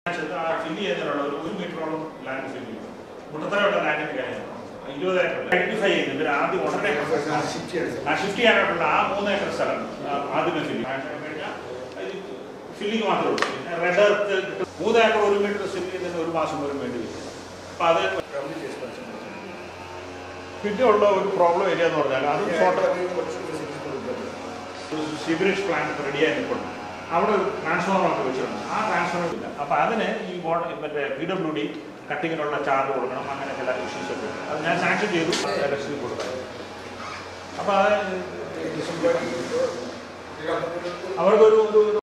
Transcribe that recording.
fill ചെയ്യുന്നതിനുള്ള ഒരു ഒരു മീറ്ററോളം ലാൻഡ് ഫില്ല് ചെയ്യും മുട്ടത്തറയുള്ള ലാൻഡിന്റെ കാര്യം ഇരുപത് ഏക്കർ ഐഡന്റിഫൈ ചെയ്ത് ഇവർ ആദ്യം ഉടനെ ആ ഷിഫ്റ്റ് ചെയ്യാനായിട്ടുള്ള ആ മൂന്ന് ഏക്കർ സ്ഥലം ആ, ആദ്യമേ ഫില്ല് കഴിഞ്ഞാൽ ഫില്ലിങ് മാത്രമേ ഉള്ളൂ റെഡ് എർത്ത് മൂന്ന് ഏക്കർ ഒരു മീറ്റർ ഫില്ല് ചെയ്യുന്നതിന് ഒരു മാസം പോലും വേണ്ടി വരും അപ്പൊ അത് പിന്നെ ഉള്ള ഒരു പ്രോബ്ലം ഏരിയ എന്ന് പറഞ്ഞാൽ അതും ഷോർട്ട് സീവറേജ് പ്ലാന്റ് റെഡിയായി നിൽപ്പുണ്ട് അവിടെ ഒരു ട്രാൻസ്ഫോമർ ഒക്കെ വെച്ചിട്ടുണ്ട് ആ ട്രാൻസ്ഫോമർ ഇല്ല അപ്പൊ അതിന് ഈ ബോർഡ് മറ്റേ പി ഡബ്ല്യു ഡി കട്ടിങ്ങിനുള്ള ചാർജ് കൊടുക്കണം അങ്ങനെ ചില ഇഷ്യൂസ് ഒക്കെ ഉണ്ട് അത് ഞാൻ സാങ്ഷൻ ചെയ്തു ഇലക്ട്രിസിറ്റി കൊടുക്കാൻ അപ്പൊ അത് അവർക്കൊരു ഒരു